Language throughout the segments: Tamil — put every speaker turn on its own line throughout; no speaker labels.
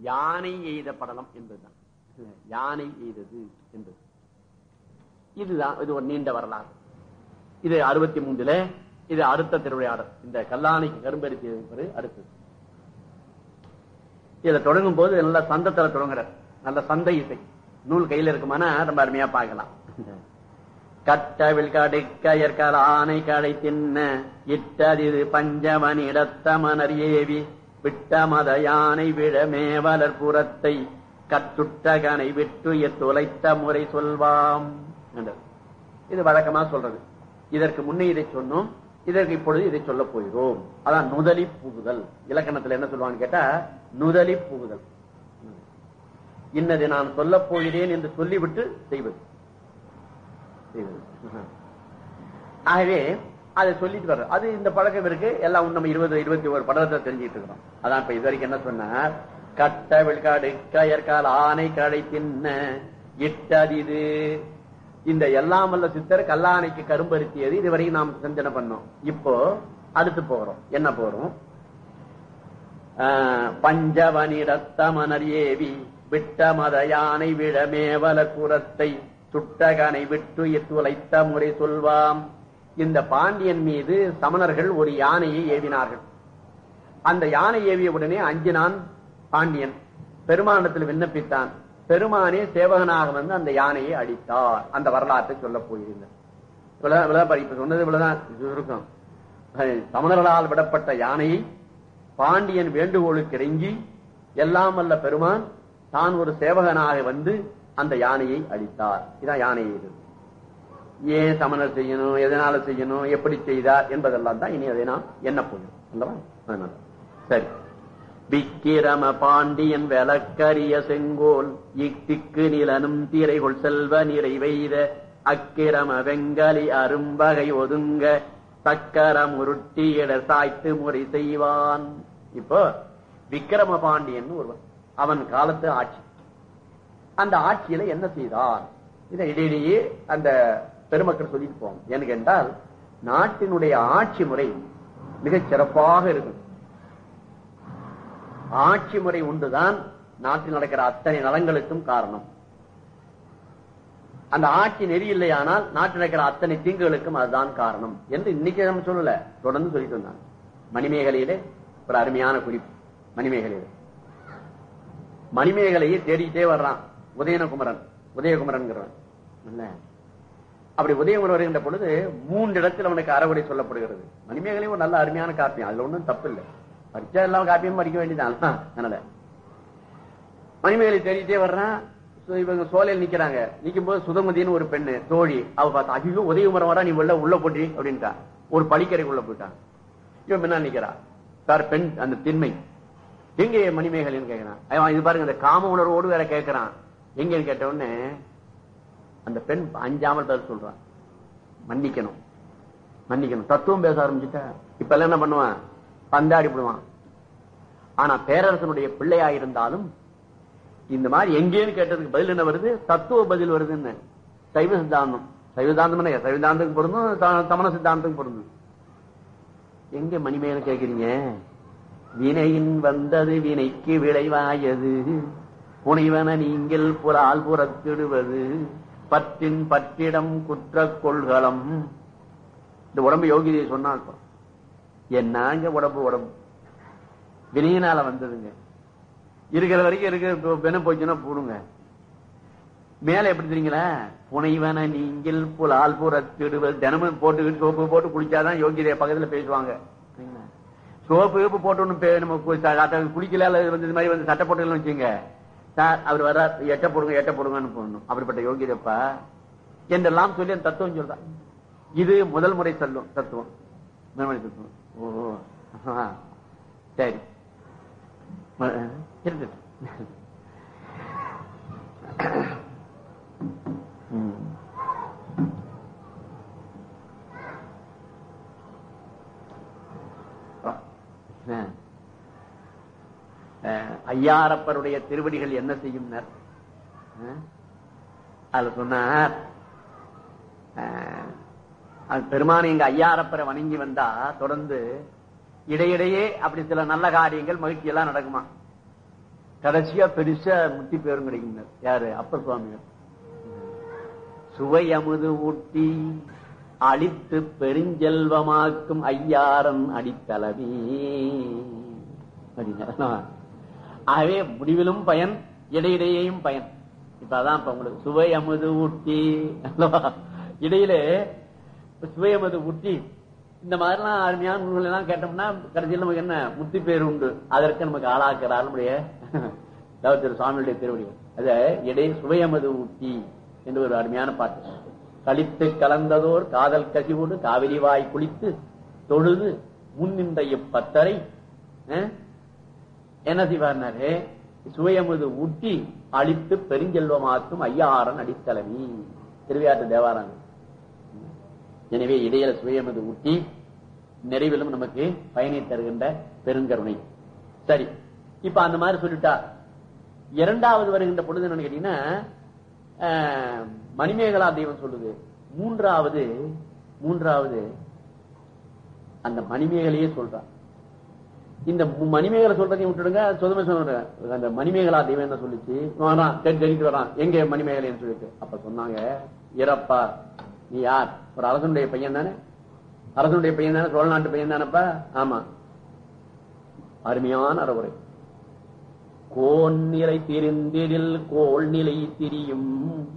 யானை எய்த படலம் என்பதுதான் யானை எய்தது என்பது இதுதான் இது ஒரு நீண்ட வரலாறு இது அறுபத்தி மூன்றுல இது அடுத்த திருவிளையாடல் இந்த கல்லாணைக்கு கரும்பருத்தி என்பது அடுத்தது இதை தொடங்கும் போது நல்ல சந்தத்துல தொடங்குறார் நல்ல சந்தை இசை நூல் கையில இருக்குமானா ரொம்ப அருமையா பார்க்கலாம் கட்டவில் கடுக்கயற்கால் ஆனை கடை தின்ன இட்டதிது பஞ்சமன் இடத்தமனர் ஏவி விட்ட மத யானை விழ மேவலர் புறத்தை கட்டுட்டகனை விட்டு தொலைத்த முறை சொல்வாம் என்றார். இது வழக்கமா சொல்றது இதற்கு முன்னே இதை சொன்னோம் இதற்கு இப்பொழுது இதை சொல்ல போகிறோம் அதான் நுதலி புகுதல் இலக்கணத்துல என்ன சொல்லுவான்னு கேட்டா நுதலி புகுதல் இன்னது நான் சொல்லப் போகிறேன் என்று சொல்லிவிட்டு செய்வது செய்வது. ஆகவே அதை சொல்லிட்டு வர்ற அது இந்த பழக்கம் இருக்கு எல்லாம் நம்ம இருபது இருபத்தி ஒரு படத்தை தெரிஞ்சுட்டு இருக்கிறோம் அதான் இப்ப இது வரைக்கும் என்ன சொன்னார் கட்ட விழ்காடு கயற்கால் ஆனை கடை தின்ன இட்டதிது இந்த எல்லாம் வல்ல சித்தர் கல்லானைக்கு கரும்பருத்தியது இதுவரைக்கும் நாம் சிந்தனை பண்ணோம் இப்போ அடுத்து போகிறோம் என்ன போறோம் பஞ்சவனிடத்தமனர் ஏவி விட்ட மத யானை விழமேவல குரத்தை சுட்டகனை விட்டு எத்துளைத்த முறை சொல்வாம் இந்த பாண்டியன் மீது சமணர்கள் ஒரு யானையை ஏவினார்கள் அந்த யானை ஏவிய உடனே அஞ்சினான் பாண்டியன் பெருமானத்தில் விண்ணப்பித்தான் பெருமானே சேவகனாக வந்து அந்த யானையை அடித்தார் அந்த வரலாற்றை சொல்ல போயிருந்தார் இவ்வளவுதான் இவ்வளவுதான் இப்ப சொன்னது இவ்வளவுதான் இது இருக்கும் சமணர்களால் விடப்பட்ட யானையை பாண்டியன் வேண்டுகோளுக்கு இறங்கி எல்லாம் வல்ல பெருமான் தான் ஒரு சேவகனாக வந்து அந்த யானையை அழித்தார் இதான் யானையை இது ஏன் சமணர் செய்யணும் எதனால செய்யணும் எப்படி செய்தார் என்பதெல்லாம் தான் இனி அதை நாம் என்ன போகும் அல்லவா அதனால சரி விக்கிரம பாண்டியன் விளக்கரிய செங்கோல் இத்திக்கு நிலனும் திரைகொள் செல்வ நிறை வெய்த அக்கிரம வெங்கலி அரும்பகை ஒதுங்க சக்கரம் உருட்டியிட சாய்த்து முறை செய்வான் இப்போ விக்கிரம பாண்டியன் ஒருவன் அவன் காலத்து ஆட்சி அந்த ஆட்சியில என்ன செய்தார் இதை இடையிலேயே அந்த பெருமக்கள் சொல்லிட்டு போவோம் ஏன்னு கேட்டால் நாட்டினுடைய ஆட்சி முறை மிகச் சிறப்பாக இருக்கும் ஆட்சி முறை உண்டுதான் நாட்டில் நடக்கிற அத்தனை நலங்களுக்கும் காரணம் அந்த ஆட்சி நெறி இல்லையானால் நாட்டில் நடக்கிற அத்தனை தீங்குகளுக்கும் அதுதான் காரணம் என்று இன்னைக்கு நம்ம சொல்லல தொடர்ந்து சொல்லிட்டு வந்தாங்க மணிமேகலையிலே ஒரு அருமையான குறிப்பு மணிமேகலையில மணிமேகலையை தேடிக்கிட்டே வர்றான் உதயனகுமரன் உதயகுமரன் இல்ல அப்படி உதயகுமரன் வருகின்ற பொழுது மூன்று இடத்தில் அவனுக்கு அறவுரை சொல்லப்படுகிறது மணிமேகலை ஒரு நல்ல அருமையான காப்பியம் அதுல ஒண்ணும் தப்பு இல்லை படிச்சா எல்லாம் காப்பியம் படிக்க வேண்டியதான் அதனால மணிமேகலை தேடிட்டே வர்றான் இவங்க சோலையில் நிக்கிறாங்க நிக்கும் போது சுதமதினு ஒரு பெண்ணு தோழி அவ பார்த்தா ஐயோ உதயகுமரன் வரா நீ உள்ள உள்ள போட்டி அப்படின்ட்டா ஒரு பழிக்கரைக்குள்ள போயிட்டான் இவன் பின்னா நிக்கிறா சார் பெண் அந்த திண்மை எங்க மணிமேகலைன்னு கேட்கிறான் அவன் இது பாருங்க அந்த காம உணர்வோடு வேற கேட்கிறான் எங்கன்னு கேட்ட உடனே அந்த பெண் அஞ்சாமல் பதில் சொல்றான் மன்னிக்கணும் மன்னிக்கணும் தத்துவம் பேச ஆரம்பிச்சுட்டா இப்ப எல்லாம் என்ன பண்ணுவான் பந்தாடி போடுவான் ஆனா பேரரசனுடைய பிள்ளையா இருந்தாலும் இந்த மாதிரி எங்கேன்னு கேட்டதுக்கு பதில் என்ன வருது தத்துவ பதில் வருதுன்னு சைவ சித்தாந்தம் சைவ சித்தாந்தம் என்ன சைவ சித்தாந்தத்துக்கு பொருந்தும் சமண சித்தாந்தத்துக்கு பொருந்தும் எங்க மணிமேல கேக்குறீங்க வினையின் வந்தது வினைக்கு விளைவாயது புனைவன நீங்கள் புறால் புறத்திடுவது பற்றின் பற்றிடம் குற்ற கொள்கலம் இந்த உடம்பு யோகிதையை சொன்னா என்னங்க உடம்பு உடம்பு வினையினால வந்ததுங்க இருக்கிற வரைக்கும் இருக்க பெணம் போச்சுன்னா போடுங்க மேல எப்படி தெரியுங்களா புனைவன நீங்கள் புலால் புறத்திடுவது தினமும் போட்டு சோப்பு போட்டு குளிச்சாதான் யோகிதைய பக்கத்துல பேசுவாங்க சோப்பு கீப்பு போட்டு ஒண்ணு நம்ம குளிக்கல வந்து இது மாதிரி வந்து சட்டை போட்டுக்கலன்னு வச்சுங்க சார் அவர் வர எட்ட போடுங்க எட்ட போடுங்கன்னு போடணும் அப்படிப்பட்ட யோகியதப்பா என்றெல்லாம் சொல்லி அந்த தத்துவம் சொல்றான் இது முதல் முறை சொல்லும் தத்துவம் முதல் முறை தத்துவம் ஓ சரி இருக்கட்டும் ஐயாரப்பருடைய திருவடிகள் என்ன செய்யும் அதுல சொன்னார் பெருமான் எங்க ஐயாரப்பரை வணங்கி வந்தா தொடர்ந்து இடையிடையே அப்படி சில நல்ல காரியங்கள் மகிழ்ச்சி எல்லாம் நடக்குமா கடைசியா பெருசா முத்தி பேரும் கிடைக்கும் யாரு அப்பர் சுவாமிகள் சுவை அமுது ஊட்டி அழித்து பெருஞ்செல்வமாக்கும் ஐயாரன் அடித்தளவே அப்படின்னா ஆகவே முடிவிலும் பயன் இடையிடையேயும் பயன் இப்ப அதான் இப்ப உங்களுக்கு சுவை அமுது ஊட்டி அல்லவா இடையிலே சுவை அமுது ஊட்டி இந்த மாதிரிலாம் அருமையான நூல்கள் எல்லாம் கேட்டோம்னா கடைசியில் நமக்கு என்ன முத்தி பேர் உண்டு அதற்கு நமக்கு ஆளாக்குறார் நம்முடைய திரு சுவாமியுடைய திருவடிகள் அத இடை சுவையமது ஊட்டி என்று ஒரு அருமையான பாட்டு கழித்து கலந்ததோர் காதல் கசிவோடு காவிரி வாய் குளித்து தொழுது முன்னின்ற இப்பத்தரை அஹ், என்ன செய்வார்னாரு சுவையமுது ஊட்டி அழித்து பெருஞ்செல்வமாக்கும் ஐயாரன் அடித்தலைவி திருவியாற்று தேவாரம் எனவே இடையில சுயமது ஊட்டி நிறைவிலும் நமக்கு பயனை தருகின்ற பெருங்கருணை சரி இப்ப அந்த மாதிரி சொல்லிட்டா இரண்டாவது வருகின்ற பொழுது என்னன்னு கேட்டீங்கன்னா ஆஹ், மணிமேகலா தெய்வம் சொல்லுது மூன்றாவது மூன்றாவது அந்த மணிமேகலையே சொல்றான் இந்த மு- மணிமேகலை சொல்றதையும் விட்டுடுங்க சொதமே சொல்றேன் அந்த மணிமேகலா தெய்வம் என்ன சொல்லிச்சு வரான் கே- கேட்டுட்டு வரான் எங்க மணிமேகலைன்னு சொல்லிட்டு அப்ப சொன்னாங்க இறப்பா நீ யார் ஒரு அரசனுடைய பையன் தானே அரசனுடைய பையன் தானே சோழ நாட்டு பையன் தானப்பா ஆமா அருமையான அறவுரை கோன் நிலை திரிந்திடில் கோல் நிலை திரியும்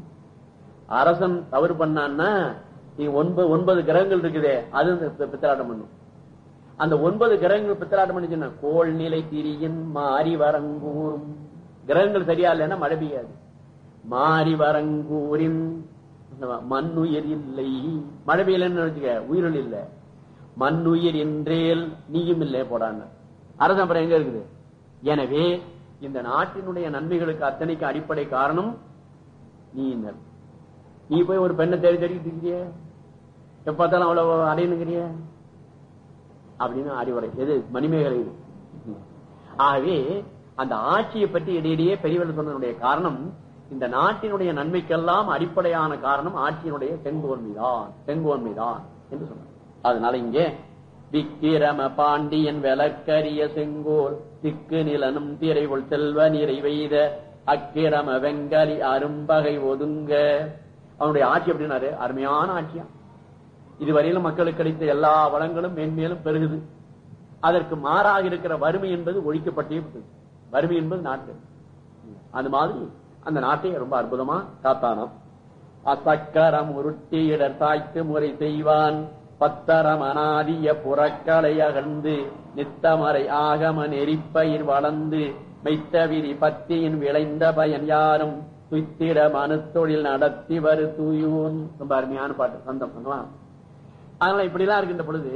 அரசன் தவறு பண்ணான்னா நீ ஒன்பது ஒன்பது கிரகங்கள் இருக்குதே அது இந்த பி- பித்தலாட்டம் பண்ணும் அந்த ஒன்பது கிரகங்கள் பித்தலாட்டம் பண்ணிச்சுன்னா கோள் நிலை திரியின் மாறி வரங்கூறும் கிரகங்கள் சரியா இல்லைன்னா மழை பெய்யாது மாறி வரங்கூரின் மண்ணுயிர் இல்லை மழை பெய்யலன்னு வச்சுக்க உயிரில் இல்ல மண்ணுயிர் என்றேல் நீயும் இல்லை போடான்னு அரசன் அப்புறம் எங்க இருக்குது எனவே இந்த நாட்டினுடைய நன்மைகளுக்கு அத்தனைக்கு அடிப்படை காரணம் நீ என்ன நீ போய் ஒரு பெண்ணை தேடி தேடிட்டு இருக்கிறிய எப்ப பார்த்தாலும் அவ்வளவு அடையணுங்கிறிய அப்படின்னு அறிவுரை எது மணிமேகலை இது. ஆகவே அந்த ஆட்சியை பற்றி இடையிடையே பெரியவர்கள் சொன்னதனுடைய காரணம் இந்த நாட்டினுடைய நன்மைக்கெல்லாம் அடிப்படையான காரணம் ஆட்சியினுடைய செங்கோன்மைதான் செங்கோன்மைதான் என்று சொன்னார் அதனால இங்கே விக்கிரம பாண்டியன் விளக்கரிய செங்கோல் திக்கு நிலனும் திரைவுள் செல்வ நிறை வெய்த அக்கிரம வெங்கலி அரும்பகை ஒதுங்க அவனுடைய ஆட்சி அப்படின்னாரு அருமையான ஆட்சியா இதுவரையிலும் மக்களுக்கு கிடைத்த எல்லா வளங்களும் மேன்மேலும் பெருகுது அதற்கு மாறாக இருக்கிற வறுமை என்பது ஒழிக்கப்பட்டே விட்டது வறுமை என்பது நாட்டு அந்த மாதிரி அந்த நாட்டை ரொம்ப அற்புதமா காத்தானாம் அசக்கரம் உருட்டி இடர் சாய்த்து முறை செய்வான் பத்தரம் அனாதிய புறக்கலை அகழ்ந்து நித்தமறை ஆகம நெறிப்பயிர் வளர்ந்து மெய்த்தவிரி பத்தியின் விளைந்த பயன் யாரும் துய்த்திட மனு தொழில் நடத்தி வரு தூயூன் ரொம்ப அருமையான பாட்டு சந்தம் பண்ணலாம் அதனால இப்படிலாம் இருக்கின்ற பொழுது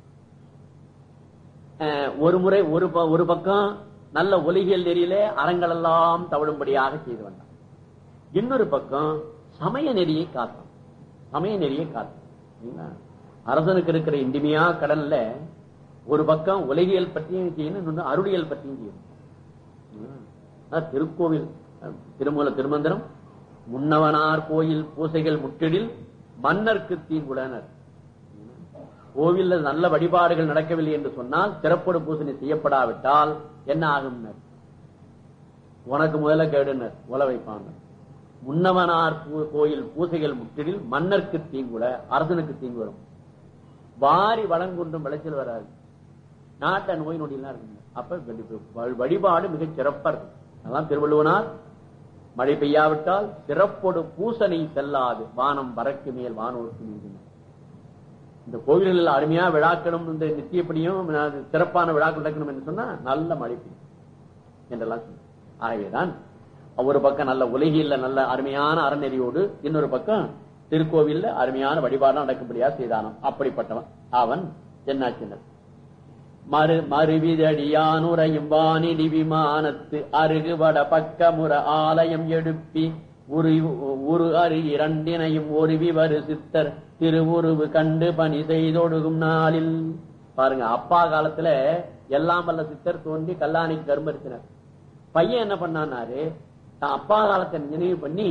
அஹ், ஒரு முறை ஒரு ப- ஒரு பக்கம் நல்ல ஒலிகியல் நெறியிலே அறங்கள் எல்லாம் தவழும்படியாக செய்து வந்தான் இன்னொரு பக்கம் சமய நெறியை காத்தான் சமய நெறியை காத்தான் சரிங்களா? அரசனுக்கு இருக்கிற இன்றிமையா கடல்ல ஒரு பக்கம் உலகியல் பற்றியும் செய்யணும் இன்னொன்று அருளியல் பற்றியும் செய்யணும் சரிங்களா? அதான் திருக்கோவில் அஹ், திருமூல திருமந்திரம் முன்னவனார் கோயில் பூசைகள் முற்றிடில் மன்னர்க்கு தீங்குளனர் கோவில்ல நல்ல வழிபாடுகள் நடக்கவில்லை என்று சொன்னால் சிறப்போடு பூசணி செய்யப்படாவிட்டால் என்ன ஆகும் உனக்கு முதல்ல கேடுனர் உல வைப்பாங்க முன்னவனார் பூ- கோயில் பூசைகள் முற்றிடில் மன்னர்க்கு தீங்குல அரசனுக்கு தீங்கு வரும் வாரி வளங்குன்றும் விளைச்சல் வராது நாட்டை நோய் நொடியெல்லாம் இருக்குங்க அப்ப வழி- வழி- வழிபாடு மிகச் சிறப்பா இருக்கும் அதெல்லாம் திருவள்ளுவனார் மழை பெய்யாவிட்டால் சிறப்போடு பூசனை செல்லாது வானம் வரக்கு மேல் வானோருக்கு மீது இந்த கோவில்களில் அருமையா விழாக்களும் இந்த நித்தியப்படியும் அது சிறப்பான விழாக்கள் நடக்கணும் என்று சொன்னா நல்ல மழை பெய்யும் என்றெல்லாம் சொன்னார். ஆகவேதான் ஒரு பக்கம் நல்ல உலகில நல்ல அருமையான அறநெறியோடு இன்னொரு பக்கம் திருக்கோவில்ல அருமையான வழிபாடு நடக்கும்படியா செய்தானாம் அப்படிப்பட்டவன் அவன் என்னாச்சினர் மறு மறுவிதடியானுரையும் வானிடி விமானத்து அருகுவட பக்கமுற ஆலயம் எழுப்பி உரு உரு அரு இரண்டினையும் ஒருவி வரு சித்தர் திருவுருவு கண்டு பணி செய்தொடுகும் நாளில் பாருங்க அப்பா காலத்துல எல்லாம் வல்ல சித்தர் தோன்றி கல்லாணிக்கு கருமரித்தினர் பையன் என்ன பண்ணானாரு தான் அப்பா காலத்தை நினைவு பண்ணி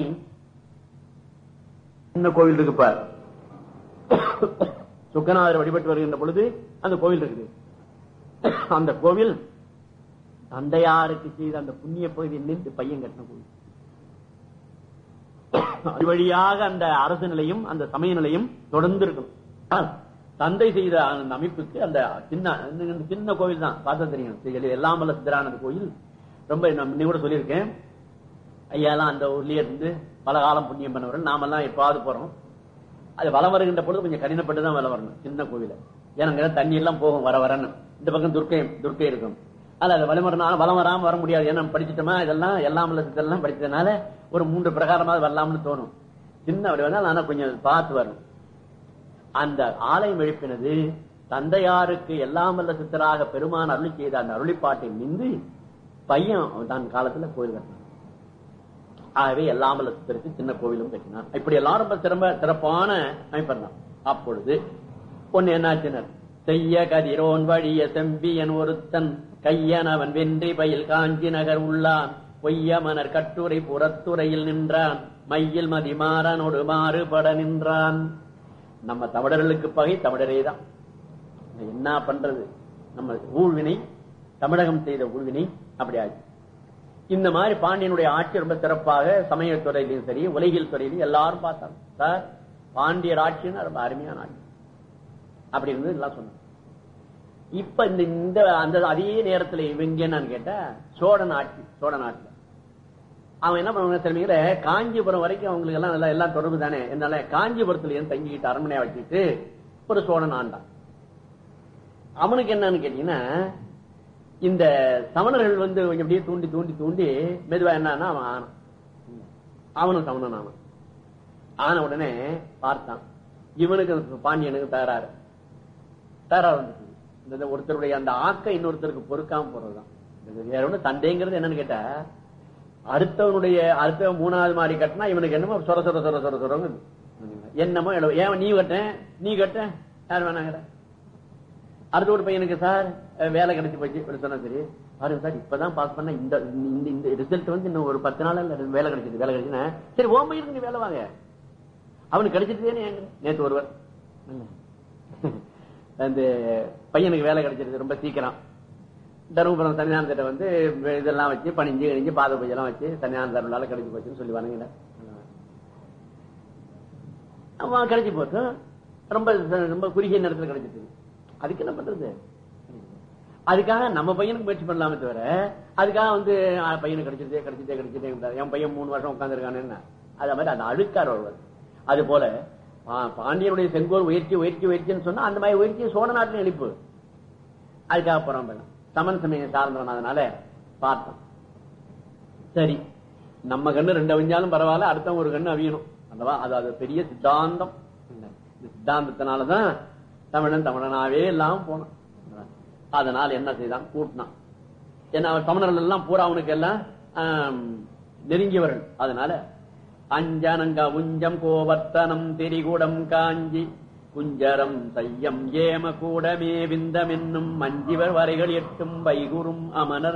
சின்ன கோவில் இருக்கு பார் சுக்கநாதர் வழிபட்டு வருகின்ற பொழுது அந்த கோவில் இருக்குது அந்த கோவில் தந்தையாருக்கு செய்த அந்த புண்ணிய பகுதி நின்று பையன் கட்டின கோயில் அது வழியாக அந்த அரசு நிலையும் அந்த சமய நிலையும் தொடர்ந்து இருக்கணும் தந்தை செய்த அந்த அமைப்புக்கு அந்த சின்ன இந்த சின்ன கோவில் தான் பார்த்தா தெரியும் எல்லாம் வல்ல சித்தரானந்த கோயில் ரொம்ப நான் முன்ன கூட சொல்லியிருக்கேன் ஐயாலாம் அந்த ஊர்லயே இருந்து பல காலம் புண்ணியம் பண்ணவர்கள் நாமெல்லாம் எப்பாவது போறோம் அது வளம் வருகின்ற பொழுது கொஞ்சம் கடினப்பட்டு தான் வளம் வரணும் சின்ன கோவில ஏன்னா தண்ணி எல்லாம் போகும் வர வரன்னு இந்த பக்கம் துர்க்கை துர்க்கை இருக்கும் அல்ல அது வலம் வரணும் வளம் வராம வர முடியாது ஏன்னா படிச்சுட்டோமா இதெல்லாம் எல்லாம் உள்ள சித்தெல்லாம் படிச்சதுனால ஒரு மூன்று பிரகாரமாவது வரலாம்னு தோணும் சின்ன அப்படி வந்தால் ஆனா கொஞ்சம் பார்த்து வரணும் அந்த ஆலயம் எழுப்பினது தந்தையாருக்கு எல்லாம் வல்ல சித்தராக பெருமான் அருளி செய்த அந்த அருளிப்பாட்டை நின்று பையன் தான் காலத்துல கோயில் கட்டினான் ஆகவே எல்லாம் வல்ல சித்தருக்கு சின்ன கோவிலும் கட்டினார் இப்படி எல்லாம் ரொம்ப சிறம்ப சிறப்பான அமைப்பதான் அப்பொழுது ஒன்னு என்னாச்சினர் செய்ய கதிரோன் வழிய செம்பியன் ஒருத்தன் கையனவன் வென்றி பயில் காஞ்சி நகர் உள்ளான் பொய்ய மலர் கட்டுரை புறத்துறையில் நின்றான் மையில் மதிமாறனோடு மாறுபட நின்றான் நம்ம தமிழர்களுக்கு பகை தமிழரே தான் என்ன பண்றது நம்ம ஊழ்வினை தமிழகம் செய்த ஊழ்வினை அப்படி ஆச்சு இந்த மாதிரி பாண்டியனுடைய ஆட்சி ரொம்ப சிறப்பாக சமய துறையிலையும் சரி உலகில் துறையிலையும் எல்லாரும் பார்த்தாங்க சார் பாண்டியர் ஆட்சின்னு ரொம்ப அருமையான ஆட்சி அப்படி இருந்து எல்லாம் சொன்னாங்க இப்ப இந்த இந்த அந்த அதே நேரத்துல இவங்க என்னன்னு கேட்டா சோழன் ஆட்சி சோழன் ஆட்சி அவன் என்ன பண்ணுவாங்க தெரியுங்களே காஞ்சிபுரம் வரைக்கும் அவங்களுக்கு எல்லாம் நல்லா எல்லாம் தொடர்பு தானே என்னால காஞ்சிபுரத்துல இருந்து தங்கிக்கிட்டு அரண்மனையா வச்சுட்டு ஒரு சோழன் ஆண்டான் அவனுக்கு என்னன்னு கேட்டீங்கன்னா இந்த சமணர்கள் வந்து கொஞ்சம் அப்படியே தூண்டி தூண்டி தூண்டி மெதுவா என்னன்னா அவன் ஆனான் அவனும் சமணன் ஆனான் ஆன உடனே பார்த்தான் இவனுக்கு பாண்டியனுக்கு தகராறு தகராறு வந்துச்சு இந்த ஒருத்தருடைய அந்த ஆக்க இன்னொருத்தருக்கு பொறுக்காம போறதுதான் வேற ஒண்ணு தந்தைங்கிறது என்னன்னு கேட்டா அடுத்தவனுடைய அடுத்த மூணாவது மாடி கட்டினா இவனுக்கு என்னமோ சொர சொர சொர சொர சொரங்க என்னமோ ஏன் நீ கட்ட நீ கட்ட யார் வேணாங்கிற அடுத்த ஒரு பையனுக்கு சார் வேலை கிடைச்சு போச்சு சொன்னா சரி பாருங்க சார் இப்பதான் பாஸ் பண்ண இந்த இந்த ரிசல்ட் வந்து இன்னும் ஒரு பத்து நாள் வேலை கிடைச்சது வேலை கிடைச்சுன்னா சரி ஓம் பையனுக்கு நீ வேலை வாங்க அவனுக்கு கிடைச்சிட்டு நேற்று ஒருவர் அந்த பையனுக்கு வேலை கிடைச்சிருக்கு ரொம்ப சீக்கிரம் தருமபுரம் சன்னிதானத்திட்ட வந்து இதெல்லாம் வச்சு பணிஞ்சு கணிஞ்சு பாத பூஜைலாம் வச்சு சன்னிதான தருளால கிடைச்சு போச்சுன்னு சொல்லி வணங்கின அவன் கிடைச்சி போட்டு ரொம்ப ரொம்ப குறுகிய நேரத்தில் கிடைச்சிட்டு அதுக்கு என்ன பண்றது அதுக்காக நம்ம பையனுக்கு முயற்சி பண்ணலாமே தவிர அதுக்காக வந்து பையனுக்கு கிடைச்சிருதே கிடைச்சிட்டே கிடைச்சிட்டே என் பையன் மூணு வருஷம் உட்காந்துருக்கானு அதே மாதிரி அந்த அழுக்கார் ஒருவர் அது போல பாண்டியனுடைய செங்கோல் உயர்ச்சி உயர்ச்சி உயர்ச்சின்னு சொன்னா அந்த மாதிரி உயர்ச்சி சோழ நாட்டில் எழுப்பு அதுக்காக போறோம் வேணும் சமன் சமயம் சார்ந்தவன் அதனால பார்த்தோம் சரி நம்ம கண்ணு ரெண்டு அவிஞ்சாலும் பரவாயில்ல அடுத்தவங்க ஒரு கண்ணு அவியணும் அல்லவா அது அது பெரிய சித்தாந்தம் இந்த சித்தாந்தத்தினாலதான் தமிழன் தமிழனாவே எல்லாம் போனான் அதனால் என்ன செய்தான் கூட்டினான் ஏன்னா தமிழர்கள் எல்லாம் பூரா அவனுக்கு எல்லாம் நெருங்கியவர்கள் அதனால அஞ்சனங்க உஞ்சம் கோவர்த்தனம் திரிகுடம் காஞ்சி குஞ்சரம் சையம் ஏம கூடமே விந்தம் என்னும் மஞ்சிவர் வரைகள் எட்டும் வைகுறும் அமனர்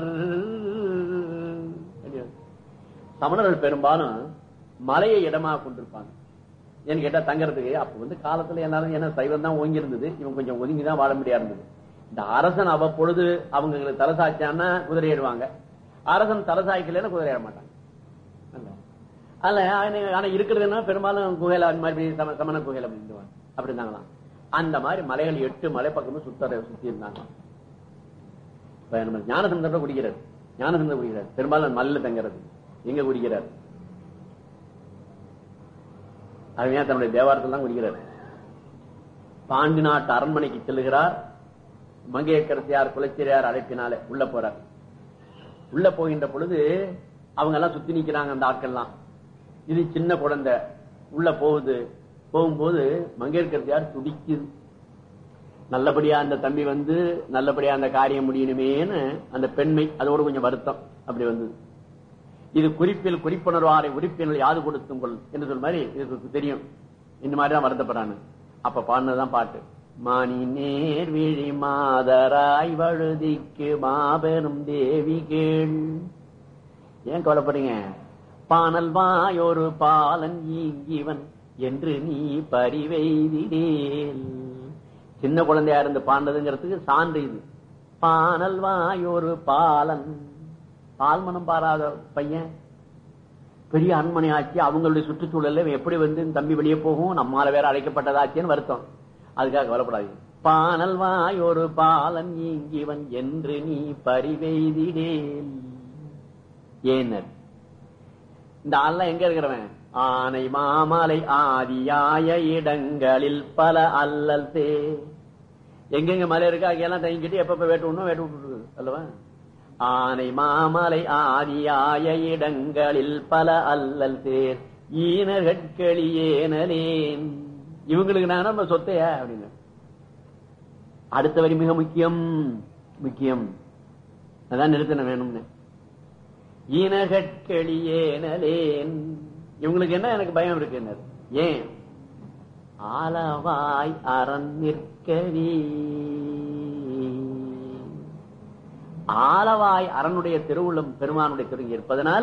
சமணர்கள் பெரும்பாலும் மலையை இடமாக கொண்டிருப்பாங்க ஏன்னு கேட்டா தங்கறதுக்கு அப்ப வந்து காலத்துல எல்லாரும் ஏன்னா சைவம் தான் ஓங்கி இருந்தது இவன் கொஞ்சம் ஒதுங்கி தான் வாழ முடியா இருந்தது இந்த அரசன் அவ்வப்பொழுது அவங்க தலசாச்சான்னா குதிரையிடுவாங்க அரசன் தலசாய்க்கலன்னா குதிரையிட மாட்டாங்க அதுல ஆனா இருக்கிறதுன்னா பெரும்பாலும் குகையில அந்த மாதிரி சமண குகையில அப்படின்வாங்க அப்படி இருந்தாங்களாம் அந்த மாதிரி மலைகள் எட்டு மலை பக்கமும் சுத்த சுத்தி இருந்தாங்க இப்ப நம்ம ஞானசந்தர் குடிக்கிறார் ஞானசந்தர் குடிக்கிறார் பெரும்பாலும் மல்ல தங்கிறது எங்க குடிக்கிறார் அருமையா தன்னுடைய தேவாரத்தில் தான் குடிக்கிறார் பாண்டி நாட்டு அரண்மனைக்கு செல்லுகிறார் மங்கையக்கரசியார் குலச்சிரியார் அழைப்பினாலே உள்ள போறார் உள்ள போகின்ற பொழுது அவங்க எல்லாம் சுத்தி நிக்கிறாங்க அந்த ஆட்கள்லாம் இது சின்ன குழந்தை உள்ள போகுது போகும்போது மங்கையர்கரசியார் துடிக்குது நல்லபடியா அந்த தம்பி வந்து நல்லபடியா அந்த காரியம் முடியணுமேன்னு அந்த பெண்மை அதோடு கொஞ்சம் வருத்தம் அப்படி வந்தது இது குறிப்பில் குறிப்புணர்வாரை உறுப்பினர் யாது கொடுத்துங்கள் என்று சொல் மாதிரி இதுக்கு தெரியும் இந்த மாதிரி தான் வருத்தப்படுறான்னு அப்ப பாடினதுதான் பாட்டு மானி நேர் விழி மாதராய் வழுதிக்கு மாபெரும் தேவி கேள் ஏன் கவலைப்படுறீங்க பானல் வாயொரு பாலன் ஈங்கிவன் என்று நீ பரிவெய்திடேல் சின்ன குழந்தையா இருந்து பாண்டதுங்கிறதுக்கு சான்று இது பானல் வாயொரு பாலன் பால்மனம் பாராத பையன் பெரிய அண்மனை ஆச்சு அவங்களுடைய சுற்றுச்சூழல்ல இவன் எப்படி வந்து இந்த தம்பி வெளியே போகும் நம்மால வேற அழைக்கப்பட்டதாச்சேன்னு வருத்தம் அதுக்காக கவலைப்படாது பானல் வாயொரு பாலன் ஈங்கிவன் என்று நீ பரிவெய்திடேல் ஏனர் இந்த ஆள்லாம் எங்க இருக்கிறவன் ஆனை மாமலை ஆதியாய இடங்களில் பல அல்லல் தே எங்கெங்க மலை இருக்கா அங்கெல்லாம் தங்கிட்டு எப்பப்ப வேட்டு விடணும் வேட்டு விட்டுருது அல்லவா ஆனை மாமலை ஆதியாய இடங்களில் பல அல்லல் தேர் ஈனர்களியேனலேன் இவங்களுக்கு நான் நம்ம சொத்தையா அப்படின்னு அடுத்த வரி மிக முக்கியம் முக்கியம் அதான் நிறுத்தன வேணும்னு ஈனகட்களியேனலேன் இவங்களுக்கு என்ன எனக்கு பயம் இருக்கு என்ன ஏன் ஆலவாய் அரண் நிற்கவி ஆலவாய் அரணுடைய திருவுள்ளம் பெருமானுடைய திரு இருப்பதனால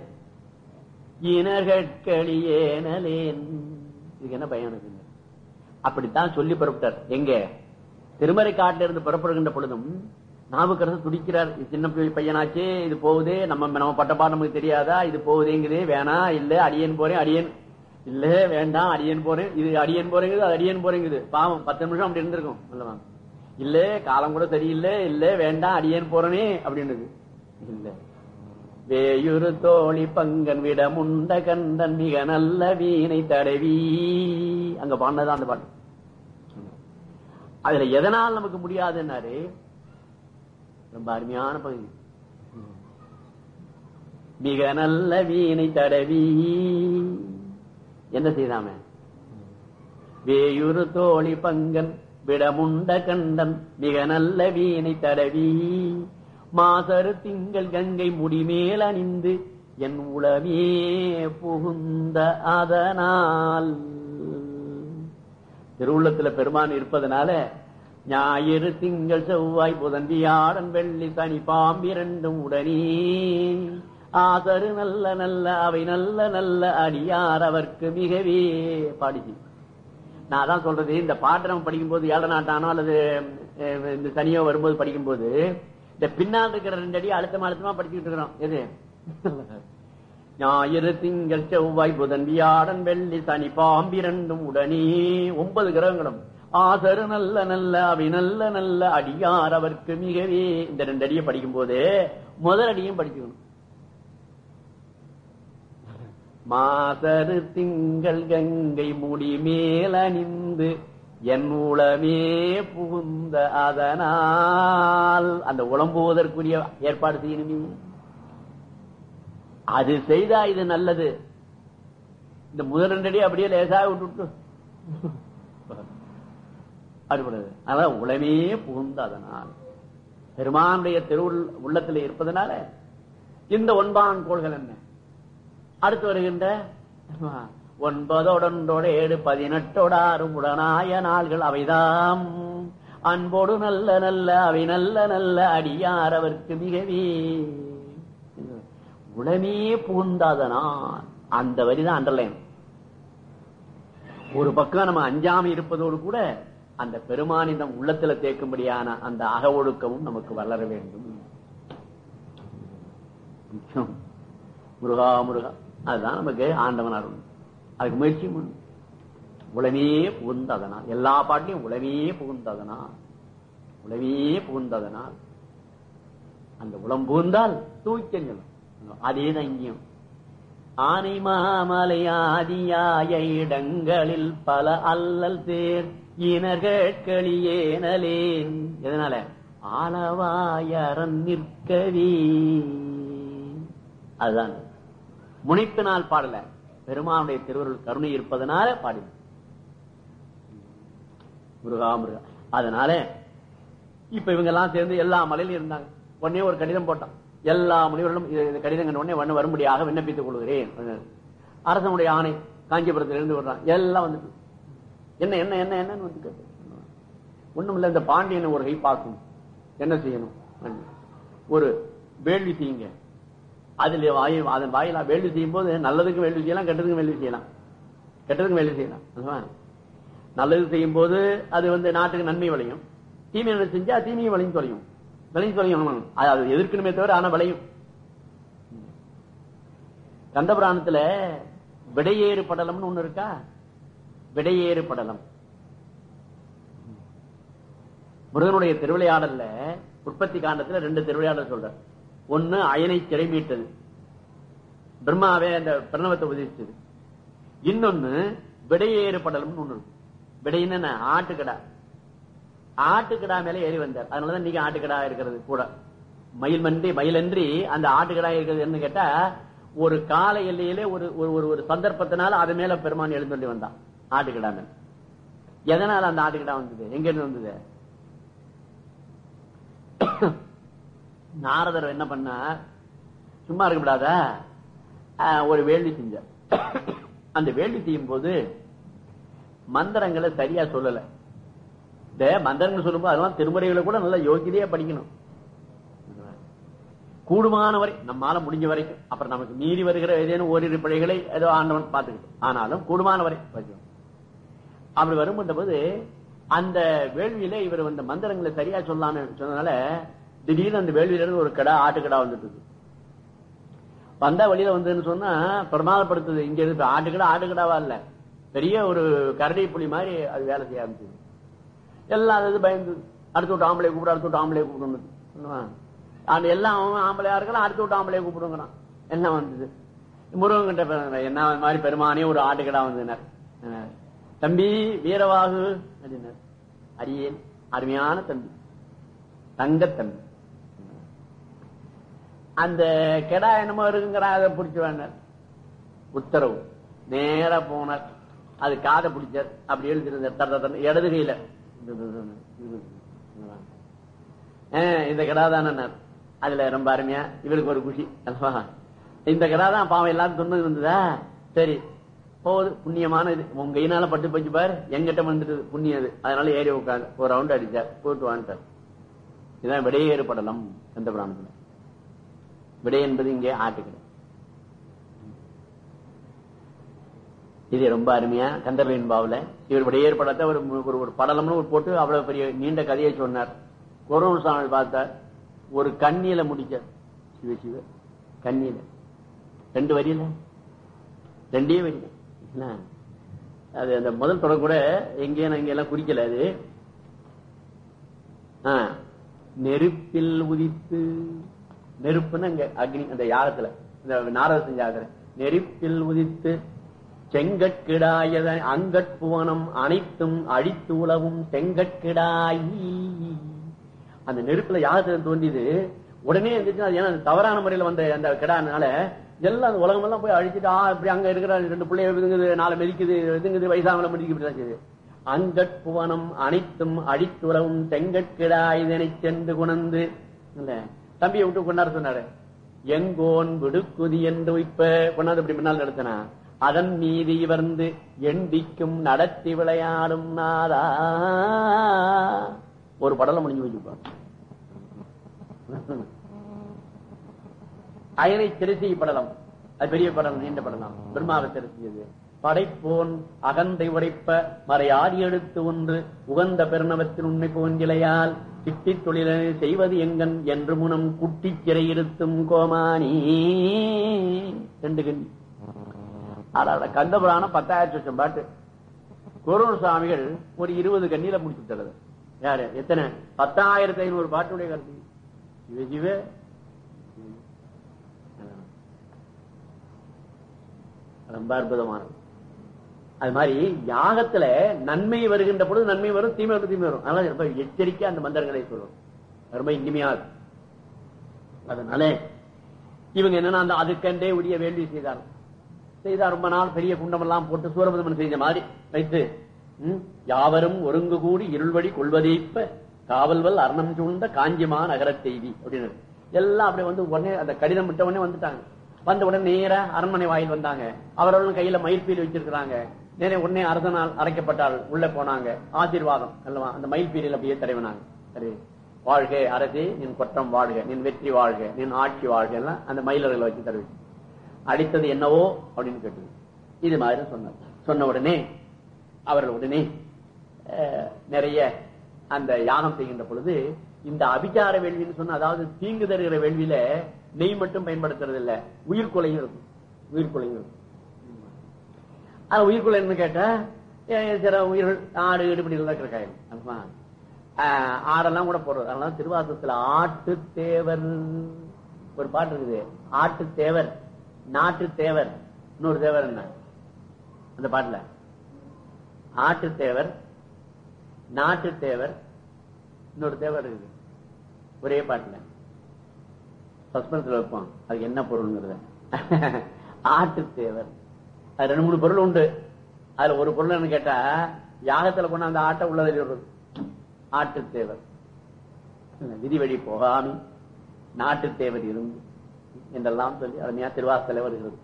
இனகட்களியேனலேன் இதுக்கு என்ன பயம் இருக்கு அப்படித்தான் சொல்லி புறப்பட்டார் எங்க திருமறை காட்டில இருந்து புறப்படுகின்ற பொழுதும் நாவுக்கரசு துடிக்கிறார் இது சின்ன பை- பையனாச்சே இது போகுதே நம்ம நம்ம பட்டப்பா நமக்கு தெரியாதா இது போகுதேங்குது வேணாம் இல்ல அடியன் போறேன் அடியன் இல்ல வேண்டாம் அடியன் போறேன் இது அடியன் போறேங்குது அது அடியன் போறேங்குது பாவம் பத்து நிமிஷம் அப்படி இருந்திருக்கும் அல்லவா இல்ல காலம் கூட சரியில்லை இல்ல வேண்டாம் அடியேன் போறனே அப்படின்னுது இல்ல வேயுரு தோழி பங்கன் விட முண்ட கண்டன் மிக நல்ல வீணை தடவி அங்க பாடினதான் அந்த பாட்டு அதுல எதனால் நமக்கு முடியாதுன்னாரு ரொம்ப அருமையான பகுதி மிக நல்ல வீணை தடவி என்ன செய்தாம வேயுரு தோழி பங்கன் விடமுண்ட கண்டன் மிக நல்ல வீணை தடவி மாசரு திங்கள் கங்கை முடிமேல் அணிந்து என் உளமே புகுந்த அதனால் திருவுள்ளத்துல பெருமான் இருப்பதனால ஞாயிறு திங்கள் செவ்வாய் புதன் வியாழன் வெள்ளி சனி பாம்பிரண்டும் உடனே ஆதரு நல்ல நல்ல அவை நல்ல நல்ல அடியார் அவர்க்கு மிகவே பாடிச்சு நான் அதான் சொல்றது இந்த பாட்டை நம்ம படிக்கும்போது ஏழை நாட்டானோ அல்லது அஹ், இந்த சனியோ வரும்போது படிக்கும்போது இந்த பின்னால் இருக்கிற ரெண்டு அடி அழுத்தமா அழுத்தமா படிச்சுட்டு இருக்கிறோம் எது ஞாயிறு திங்கள் செவ்வாய் புதன் வியாழன் வெள்ளி சனி பாம்பிரண்டும் உடனே ஒன்பது கிரகங்களும் ஆசரு நல்ல நல்ல அவை நல்ல நல்ல அடியார் அவர்க்கு மிகவே இந்த ரெண்டு அடியை படிக்கும் போது முதல் அடியும் படிச்சுக்கணும் மாசரு திங்கள் கங்கை முடி மேலணிந்து என் உளமே புகுந்த அதனால் அந்த உளம்புவதற்குரிய ஏற்பாடு செய்யணுமே அது செய்தா இது நல்லது இந்த முதல் ரெண்டடி அப்படியே லேசாக விட்டுட்டு அடுபடுது அதான் உளமே புகுந்த அதனால் பெருமானுடைய திருவுள் உள்ளத்தில் இருப்பதனால இந்த ஒன்பான் கோள்கள் என்ன அடுத்து வருகின்ற ஒன்பதோடொன்றோட ஏழு பதினெட்டோடாறும் உடனாய நாள்கள் அவைதாம் அன்போடு நல்ல நல்ல அவை நல்ல நல்ல அடியார் அவர்க்கு மிகவே உடனே புகுந்தாதனால் அந்த வரிதான் அண்டர்லைன் ஒரு பக்கம் நம்ம அஞ்சாம இருப்பதோடு கூட அந்த பெருமானிடம் உள்ளத்துல தேக்கும்படியான அந்த அக ஒழுக்கமும் நமக்கு வளர வேண்டும் முக்கியம். முருகா முருகா அதுதான் நமக்கு ஆண்டவன் அருள் அதுக்கு முயற்சி பண்ணு. உளவே புகுந்ததனால் எல்லா பாட்டிலையும் உளவே புகுந்ததனால் உளவே புகுந்ததனால் அந்த உளம் புகுந்தால் தூய்க்கங்கள் அதேதான் இங்கேயும் ஆனை மாமலை ஆதியாய இடங்களில் பல அல்லல் தேர் இனர்களியேனலேன் எதனால ஆளவாயரன் நிற்கவே அதுதான் முனைப்பினால் பாடல பெருமானுடைய திருவருள் கருணை இருப்பதனால பாடி முருகா முருகா அதனால இப்ப இவங்க எல்லாம் சேர்ந்து எல்லா மலையிலும் இருந்தாங்க உடனே ஒரு கடிதம் போட்டான் எல்லா முனிவர்களும் இது- இந்த கடிதம் கண்ட உடனே வண்ண வரும்படியாக விண்ணப்பித்துக் கொள்கிறேன் அரசனுடைய ஆணை காஞ்சிபுரத்தில் இருந்து வர்றான் எல்லாம் வந்துட்டு என்ன என்ன என்ன என்னன்னு வந்து கேட்டு ஒண்ணும் இல்ல இந்த பாண்டியனை ஒரு கை பார்க்கணும் என்ன செய்யணும் ஒரு வேள்வி செய்யுங்க அதுல வாய் அதன் வாயிலா வேள்வி செய்யும் போது நல்லதுக்கும் வேள்வி செய்யலாம் கெட்டதுக்கும் வேள்வி செய்யலாம் கெட்டதுக்கும் வேள்வி செய்யலாம் அதுவா? நல்லது செய்யும் போது அது வந்து நாட்டுக்கு நன்மை விளையும் தீமை செஞ்சா தீமையும் விளையும் தொலையும் விளையும் சொல்லியும் அது அது எதிர்க்கணுமே தவிர ஆனா விளையும் கந்தபுராணத்துல விடையேறு படலம்னு ஒண்ணு இருக்கா விடையேறு படலம் முருகனுடைய திருவிளையாடல்ல உற்பத்தி காண்டத்துல ரெண்டு திருவிளையாடல் சொல்றார் ஒண்ணு அயனை சிறை மீட்டது பிரம்மாவே அந்த பிரணவத்தை உதவிச்சது இன்னொன்னு விடையேறு படலம்னு ஒண்ணு இருக்கு விடைன்னு என்ன ஆட்டுக்கடா ஆட்டுக்கடா மேல ஏறி வந்தார் அதனாலதான் நீங்க ஆட்டுக்கடா இருக்கிறது கூட மயில் மண்டி மயிலன்றி அந்த ஆட்டுக்கடா இருக்கிறதுன்னு கேட்டா ஒரு கால எல்லையிலே ஒரு ஒரு ஒரு ஒரு சந்தர்ப்பத்தினால அது மேல பெருமான் எழுந்தொல்லி வந்தான் ஆட்டுக்கடா மேல எதனால அந்த ஆட்டுக்கடா வந்தது எங்க இருந்து வந்தது நாரதர் என்ன பண்ணார் சும்மா இருக்கக்கூடாத ஒரு வேள்வி செஞ்சார் அந்த வேள்வி செய்யும் போது மந்திரங்களை சரியா சொல்லல இந்த மந்திரங்கள் சொல்லும்போது அதெல்லாம் திருமுறைகளை கூட நல்லா யோகிதையா படிக்கணும் கூடுமான வரை நம்மால முடிஞ்ச வரைக்கும் அப்புறம் நமக்கு மீறி வருகிற ஏதேனும் ஓரிரு பிழைகளை ஏதோ ஆண்டவன் பார்த்துக்கிட்டு ஆனாலும் கூடுமான வரை படிக்கணும் அப்படி வரும் போது அந்த வேள்வியில இவர் அந்த மந்திரங்களை சரியா சொல்லான்னு சொன்னதுனால திடீர்னு அந்த வேள்வியில இருந்து ஒரு கடா ஆட்டுக்கடா வந்துட்டு வந்தா வழியில வந்ததுன்னு சொன்னா பிரமாதப்படுத்துது இங்க இருந்து ஆட்டுக்கடா ஆட்டுக்கடாவா இல்ல பெரிய ஒரு கரடி புலி மாதிரி அது வேலை செய்ய ஆரம்பிச்சது எல்லாம் அது பயந்து அடுத்த விட்டு ஆம்பளை கூப்பிடு அடுத்த விட்டு ஆம்பளை கூப்பிடணும் அந்த எல்லாம் ஆம்பளையா இருக்கலாம் அடுத்த விட்டு ஆம்பளை கூப்பிடுங்கிறான் என்ன வந்தது முருகன் கிட்ட என்ன மாதிரி பெருமானே ஒரு ஆட்டுக்கடா வந்ததுனர் தம்பி வீரவாகு அப்படின்னார் அரியேன் அருமையான தம்பி தங்க தம்பி அந்த கெடா என்னமோ இருக்குங்கிற அதை பிடிச்சு வேண்டார் உத்தரவு நேர போனார் அது காதை பிடிச்சார் அப்படி எழுதிருந்தார் இடது கையில இந்த கடா தானே அதுல ரொம்ப அருமையா இவருக்கு ஒரு குஷி அல்லவா இந்த கடா தான் பாவம் எல்லாரும் சொன்னது வந்ததா சரி போகுது புண்ணியமான இது உங்க கையினால பட்டு போச்சு பாரு எங்கிட்ட வந்துட்டு புண்ணியது அதனால ஏறி உட்காந்து ஒரு ரவுண்ட் அடிச்சார் போட்டு வாங்கிட்டார் இதுதான் விடையேறு படலம் எந்த பிராணத்துல விடை என்பது இங்கே ஆட்டுக்கிட இது ரொம்ப அருமையா கந்தர்வின் பாவுல இவர் விடையேறு படத்தை ஒரு ஒரு ஒரு படலம்னு ஒரு போட்டு அவ்வளவு பெரிய நீண்ட கதையை சொன்னார் கொரோனா சாமி பார்த்தார் ஒரு கண்ணியில முடிச்சார் சிவ சிவ கண்ணியில ரெண்டு வரியில ரெண்டே வரியில அது அந்த முதல் தொடர் கூட எங்கேயும் இங்க எல்லாம் குறிக்கல அது நெருப்பில் உதித்து நெருப்புன்னு அங்க அக்னி அந்த யாகத்துல இந்த நாரத செஞ்சாகிற நெருப்பில் உதித்து செங்கட்கிடாய அங்கட்புவனம் அனைத்தும் அழித்து உலவும் செங்கட்கிடாயி அந்த நெருப்புல யாகத்துல தோண்டியது உடனே இருந்துச்சு அது ஏன்னா தவறான முறையில வந்த அந்த கிடானால எல்லாம் அந்த உலகம் எல்லாம் போய் அழிச்சிட்டு ஆ இப்படி அங்க இருக்கிற ரெண்டு பிள்ளைய இதுங்குது நாலு மெதிக்குது இதுங்குது வயசாமல முடிக்க இப்படிதான் அங்கட்புவனம் அனைத்தும் அழித்துலவும் செங்கட்கிடா இதனை சென்று குணந்து இல்ல தம்பியை விட்டு கொண்டாட சொன்னாரு எங்கோன் விடுக்குதி என்று இப்ப கொண்டாந்து இப்படி முன்னால் நடத்தினா அதன் மீது இவர்ந்து எண்டிக்கும் நடத்தி விளையாடும் நாதா ஒரு படல முடிஞ்சு வச்சுப்பான் அயனை திருச்சி படலம் அது பெரிய படம் நீண்ட படலாம் பிரம்மாவை திருச்சியது படைப்போன் அகந்தை உடைப்ப மறையாடி எடுத்து ஒன்று உகந்த பெருணவத்தின் உண்மை போன்றிலையால் சிட்டி தொழிலை செய்வது எங்கன் என்று முனம் குட்டி சிறையிருத்தும் கோமானி ரெண்டு கண்ணி அடாட கந்தபுராணம் பத்தாயிரத்தி லட்சம் பாட்டு குருண சுவாமிகள் ஒரு இருபது கண்ணியில முடிச்சு தருது யாரு எத்தனை பத்தாயிரத்தி ஐநூறு பாட்டுடைய கருத்து சிவ சிவ ரொம்ப அற்புதமானது அது மாதிரி யாகத்துல நன்மை வருகின்ற பொழுது நன்மை வரும் தீமை வரும் தீமை வரும் அதனால ரொம்ப எச்சரிக்கை அந்த மந்திரங்களை சொல்லும் ரொம்ப இனிமையா அதனால இவங்க என்னன்னா அந்த அதுக்கண்டே உரிய வேள்வி செய்தார் செய்தா ரொம்ப நாள் பெரிய குண்டமெல்லாம் போட்டு சூரபதமன் செஞ்ச மாதிரி வைத்து யாவரும் ஒருங்கு கூடி இருள்வழி கொள்வதைப்ப காவல்வல் அரணம் சூழ்ந்த காஞ்சிமா நகர செய்தி அப்படின்னு எல்லாம் அப்படி வந்து உடனே அந்த கடிதம் விட்ட உடனே வந்துட்டாங்க வந்த உடனே நேரா அரண்மனை வாயில் வந்தாங்க அவர்களும் கையில மயில்பீல் வச்சிருக்கிறாங்க நேரே உடனே அரசனால் அரைக்கப்பட்டால் உள்ள போனாங்க ஆசீர்வாதம் அல்லவா அந்த மயில்பீலில் அப்படியே தடவினாங்க சரி வாழ்க அரசே நின் குற்றம் வாழ்க நின் வெற்றி வாழ்க நின் ஆட்சி வாழ்க எல்லாம் அந்த மயிலர்களை வச்சு தடவி அடித்தது என்னவோ அப்படின்னு கேட்டது இது மாதிரி சொன்னார் சொன்ன உடனே அவர்கள் உடனே நிறைய அந்த யாகம் செய்கின்ற பொழுது இந்த அபிச்சார வேள்வின்னு சொன்ன அதாவது தீங்கு தருகிற வேள்வியில நெய் மட்டும் பயன்படுத்துறது இல்ல உயிர்கொலையும் இருக்கும் உயிர்கொலையும் இருக்கும் அது உயிர்கொலைன்னு கேட்டா ஏ, சில உயிர்கள் ஆடு இடுபடி எல்லாம் இருக்கிற காயம் ஆமா. ஆஹ், ஆடெல்லாம் கூட போடுறது அதனால திருவாசகத்துல ஆட்டு தேவர் ஒரு பாட்டு இருக்குது ஆட்டு தேவர் நாட்டு தேவர் இன்னொரு தேவர் என்ன அந்த பாட்டுல ஆட்டு தேவர் நாட்டு தேவர் இன்னொரு தேவர் இருக்குது ஒரே பாட்டுல சஸ்பென்ஸ்ல வைப்போம் அதுக்கு என்ன பொருள்ங்கிறத ஆட்டு தேவர் அது ரெண்டு மூணு பொருள் உண்டு அதுல ஒரு பொருள் என்ன கேட்டா யாகத்துல கொண்டு அந்த ஆட்டை உள்ளதில் வருது ஆட்டு தேவர் விதி வழி போகாமி நாட்டு தேவர் இருந்து என்றெல்லாம் சொல்லி அருமையா திருவாசல வருகிறது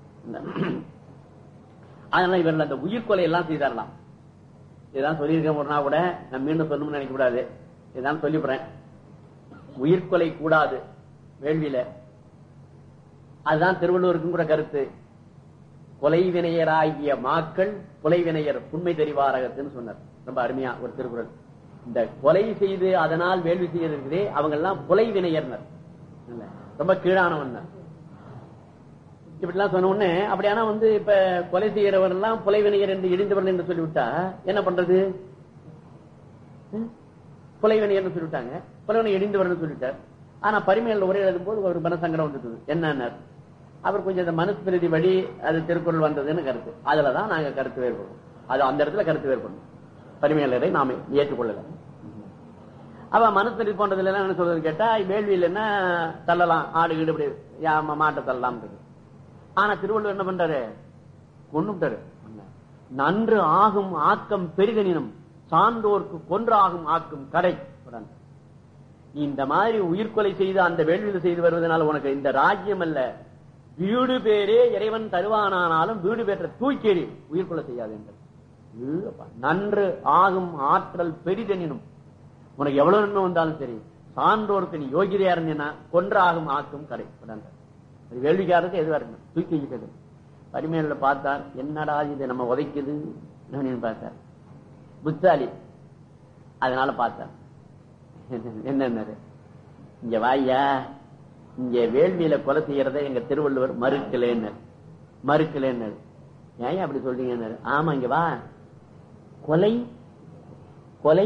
அதனால இவர்கள் அந்த உயிர்கொலை எல்லாம் செய்தாரலாம் இதான் சொல்லியிருக்க ஒரு நாள் கூட நான் மீண்டும் சொல்லணும்னு நினைக்க கூடாது இதான் சொல்லிவிடுறேன் உயிர்கொலை கூடாது வேள்வியில அதுதான் திருவள்ளுவருக்கும் கூட கருத்து கொலைவினையராகிய மாக்கள் கொலைவினையர் உண்மை தெரிவாரகத்துன்னு சொன்னார் ரொம்ப அருமையா ஒரு திருக்குறள் இந்த கொலை செய்து அதனால் வேள்வி செய்யறதே அவங்க எல்லாம் கொலைவினையர்னர் இல்ல, ரொம்ப கீழானவன் இப்படிலாம் சொன்ன உடனே அப்படியானா வந்து இப்ப கொலை செய்யறவர் எல்லாம் கொலைவினையர் என்று இடிந்தவர்கள் என்று சொல்லிவிட்டா என்ன பண்றது ம்? கொலைவினையர்னு சொல்லிவிட்டாங்க கொலைவினை இடிந்தவர்னு சொல்லிட்டார் ஆனா பரிமையில் உரை எழுதும் போது ஒரு மனசங்கடம் வந்துட்டு என்னன்னா அவர் கொஞ்சம் இந்த மனுஸ்மிருதி வழி அது திருக்குறள் வந்ததுன்னு கருத்து அதுலதான் நாங்க கருத்து வேறுபடும் அது அந்த இடத்துல கருத்து வேறுபடும் பரிமையாளரை நாம ஏற்றுக்கொள்ளல அவ மனுஸ்மிருதி போன்றதுல எல்லாம் என்ன சொல்றது கேட்டா வேள்வியில் என்ன தள்ளலாம் ஆடு கீடு இப்படி யா- மா- மாட்டை தள்ளலாம் ஆனா திருவள்ளுவர் என்ன பண்றாரு கொண்டுட்டாரு நன்று ஆகும் ஆக்கம் பெரிதனினும் சான்றோர்க்கு கொன்றாகும் ஆக்கும் கடை நீ இந்த மாதிரி உயிர்கொலை செய்து அந்த வேள்வியில் செய்து வருவதனால உனக்கு இந்த ராஜ்யம் அல்ல வீடு பேரே இறைவன் தருவானானாலும் வீடு பெற்ற தூக்கேறி உயிர்கொலை செய்யாது என்று ஐயோப்பா. நன்று ஆகும் ஆற்றல் பெரிதெனினும் உனக்கு எவ்வளவு நன்மை வந்தாலும் சரி சான்றோருக்கு நீ யோகிதையா இருந்தீங்கன்னா கொன்றாகும் ஆக்கும் கடை உடனே. அது வேள்விக்காரருக்கு எதுவா இருக்கணும் தூக்கி வைக்கிறது பரிமையில பார்த்தார் என்னடா இது நம்ம உதைக்குது அப்படின்னு பார்த்தார் புத்தாலி அதனால பார்த்தார் என்னன்னாரு இங்க வாய்யா இங்க வேள்வியில கொலை செய்யறத எங்க திருவள்ளுவர் மறுக்கலேன்னு மறுக்கலேன்னு ஏன் அப்படி சொல்றீங்கன்னாரு ஆமா இங்க வா கொலை கொலை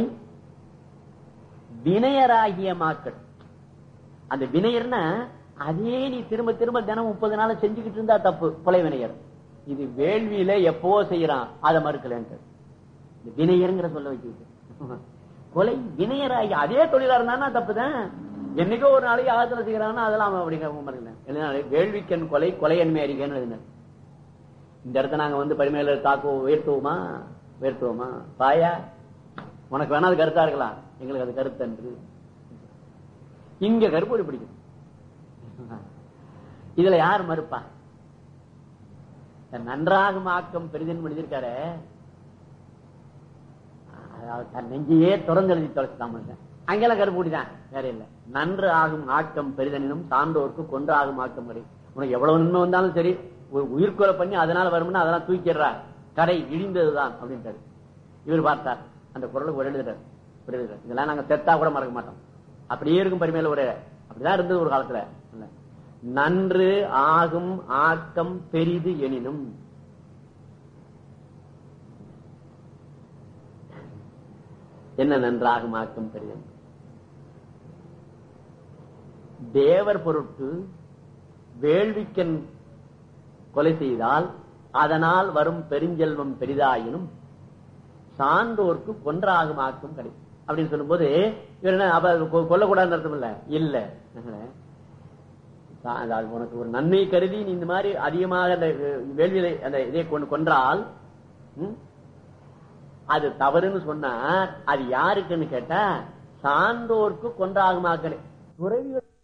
வினயராகிய மாக்கள் அந்த வினயர்னா அதே நீ திரும்ப திரும்ப தினம் முப்பது நாள் செஞ்சுக்கிட்டு இருந்தா தப்பு கொலை வினயர் இது வேள்வியில எப்பவோ செய்யறான் அதை மறுக்கலன்ட்டு இந்த வினயருங்கிற சொல்ல வச்சுக்கிட்டு கொலை வினயராகி அதே தொழிலா இருந்தானா தப்புதான் என்னைக்கோ ஒரு நாளைக்கு ஆகத்துல செய்யறான்னா அதெல்லாம் அவன் அப்படி மறுக்கல எழுதினாரு வேள்விக்கன் கொலை கொலை என்மை அறிக்கைன்னு எழுதினார் இந்த இடத்த நாங்க வந்து பரிமையில தாக்குவோம் உயர்த்துவோமா உயர்த்துவோமா பாயா உனக்கு வேணா அது கருத்தா இருக்கலாம் எங்களுக்கு அது கருத்து என்று இங்க கருப்பொடி பிடிக்கும் இதுல யார் மறுப்பா நன்றாக ஆக்கம் பெரிதன் எழுதியிருக்காரு அதாவது தன் நெஞ்சையே திறந்து எழுதி தொலைச்சுதான் மனுஷன் அங்கெல்லாம் கருப்பூடி தான் வேற இல்ல நன்று ஆகும் ஆக்கம் பெரிதனினும் சான்றோருக்கு கொன்று ஆகும் ஆக்கம் வரை உனக்கு எவ்வளவு நன்மை வந்தாலும் சரி ஒரு உயிர்கொலை பண்ணி அதனால வரும்னா அதெல்லாம் தூக்கிடுறா கடை இழிந்ததுதான் அப்படின்ட்டாரு இவர் பார்த்தார் அந்த குரலுக்கு ஒரு எழுதுறாரு ஒரு எழுதுறாரு இதெல்லாம் நாங்க செத்தா கூட மறக்க மாட்டோம் அப்படியே இருக்கும் பரிமையில ஒரு அப்படிதான் இருந்தது ஒரு காலத்துல இல்ல. நன்று ஆகும் ஆக்கம் பெரிது எனினும் என்ன நன்றாகும் ஆக்கம் பெரிது தேவர் பொருட்டு வேள்விக்கன் கொலை செய்தால் அதனால் வரும் பெருஞ்செல்வம் பெரிதாயினும் சான்றோர்க்கு கொன்றாகும் ஆக்கும் கிடைக்கும் அப்படின்னு சொல்லும்போது இவர் என்ன அப்ப கொ- கொல்லக்கூடாதுன்னு அர்த்தம் இல்ல இல்ல சா- அதாவது உனக்கு ஒரு நன்மை கருதி நீ இந்த மாதிரி அதிகமாக அந்த அஹ், வேள்வியை அந்த இதை கொண்டு கொன்றால் ம், அது தவறுன்னு சொன்னா அது யாருக்குன்னு கேட்டா சான்றோர்க்கு கொன்றாகுமாக்களே துறவிகள்